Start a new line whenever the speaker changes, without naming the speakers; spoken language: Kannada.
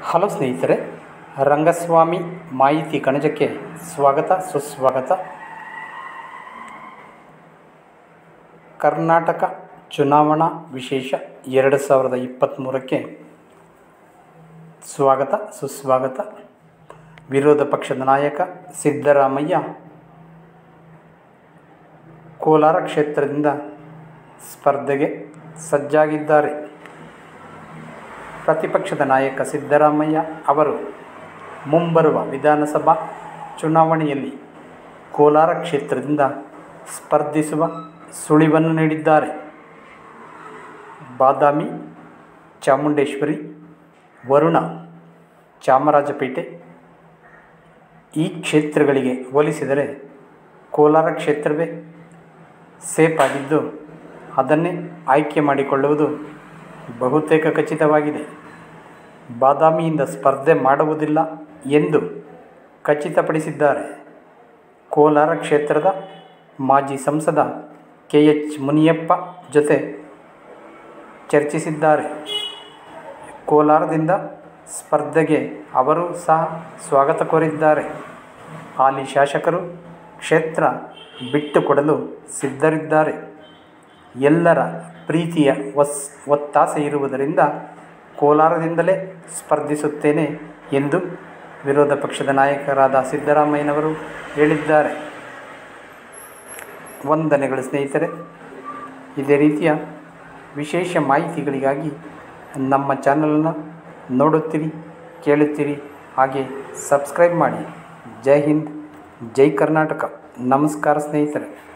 ಹಲೋ ಸ್ನೇಹಿತರೆ ರಂಗಸ್ವಾಮಿ ಮಾಹಿತಿ ಕಣಜಕ್ಕೆ ಸ್ವಾಗತ ಸುಸ್ವಾಗತ ಕರ್ನಾಟಕ ಚುನಾವಣಾ ವಿಶೇಷ ಎರಡು ಸಾವಿರದ ಇಪ್ಪತ್ತ್ಮೂರಕ್ಕೆ ಸ್ವಾಗತ ಸುಸ್ವಾಗತ ವಿರೋಧ ಪಕ್ಷದ ನಾಯಕ ಸಿದ್ದರಾಮಯ್ಯ ಕೋಲಾರ ಕ್ಷೇತ್ರದಿಂದ ಸ್ಪರ್ಧೆಗೆ ಸಜ್ಜಾಗಿದ್ದಾರೆ ಪ್ರತಿಪಕ್ಷದ ನಾಯಕ ಸಿದ್ದರಾಮಯ್ಯ ಅವರು ಮುಂಬರುವ ವಿಧಾನಸಭಾ ಚುನಾವಣೆಯಲ್ಲಿ ಕೋಲಾರ ಕ್ಷೇತ್ರದಿಂದ ಸ್ಪರ್ಧಿಸುವ ಸುಳಿವನ್ನು ನೀಡಿದ್ದಾರೆ ಬಾದಾಮಿ ಚಾಮುಂಡೇಶ್ವರಿ ವರುಣ ಚಾಮರಾಜಪೇಟೆ ಈ ಕ್ಷೇತ್ರಗಳಿಗೆ ಹೋಲಿಸಿದರೆ ಕೋಲಾರ ಕ್ಷೇತ್ರವೇ ಸೇಫ್ ಆಗಿದ್ದು ಅದನ್ನೇ ಆಯ್ಕೆ ಮಾಡಿಕೊಳ್ಳುವುದು ಬಹುತೇಕ ಖಚಿತವಾಗಿದೆ ಬಾದಾಮಿಯಿಂದ ಸ್ಪರ್ಧೆ ಮಾಡುವುದಿಲ್ಲ ಎಂದು ಖಚಿತಪಡಿಸಿದ್ದಾರೆ ಕೋಲಾರ ಕ್ಷೇತ್ರದ ಮಾಜಿ ಸಂಸದ ಕೆ ಎಚ್ ಮುನಿಯಪ್ಪ ಜೊತೆ ಚರ್ಚಿಸಿದ್ದಾರೆ ಕೋಲಾರದಿಂದ ಸ್ಪರ್ಧೆಗೆ ಅವರು ಸಹ ಸ್ವಾಗತ ಕೋರಿದ್ದಾರೆ ಹಾಲಿ ಶಾಸಕರು ಕ್ಷೇತ್ರ ಬಿಟ್ಟುಕೊಡಲು ಸಿದ್ಧರಿದ್ದಾರೆ ಎಲ್ಲರ ಪ್ರೀತಿಯ ಒಸ್ ಒತ್ತಾಸೆ ಇರುವುದರಿಂದ ಕೋಲಾರದಿಂದಲೇ ಸ್ಪರ್ಧಿಸುತ್ತೇನೆ ಎಂದು ವಿರೋಧ ಪಕ್ಷದ ನಾಯಕರಾದ ಸಿದ್ದರಾಮಯ್ಯನವರು ಹೇಳಿದ್ದಾರೆ ವಂದನೆಗಳು ಸ್ನೇಹಿತರೆ ಇದೇ ರೀತಿಯ ವಿಶೇಷ ಮಾಹಿತಿಗಳಿಗಾಗಿ ನಮ್ಮ ಚಾನಲನ್ನು ನೋಡುತ್ತೀರಿ ಕೇಳುತ್ತೀರಿ ಹಾಗೆ ಸಬ್ಸ್ಕ್ರೈಬ್ ಮಾಡಿ ಜೈ ಹಿಂದ್ ಜೈ ಕರ್ನಾಟಕ ನಮಸ್ಕಾರ ಸ್ನೇಹಿತರೆ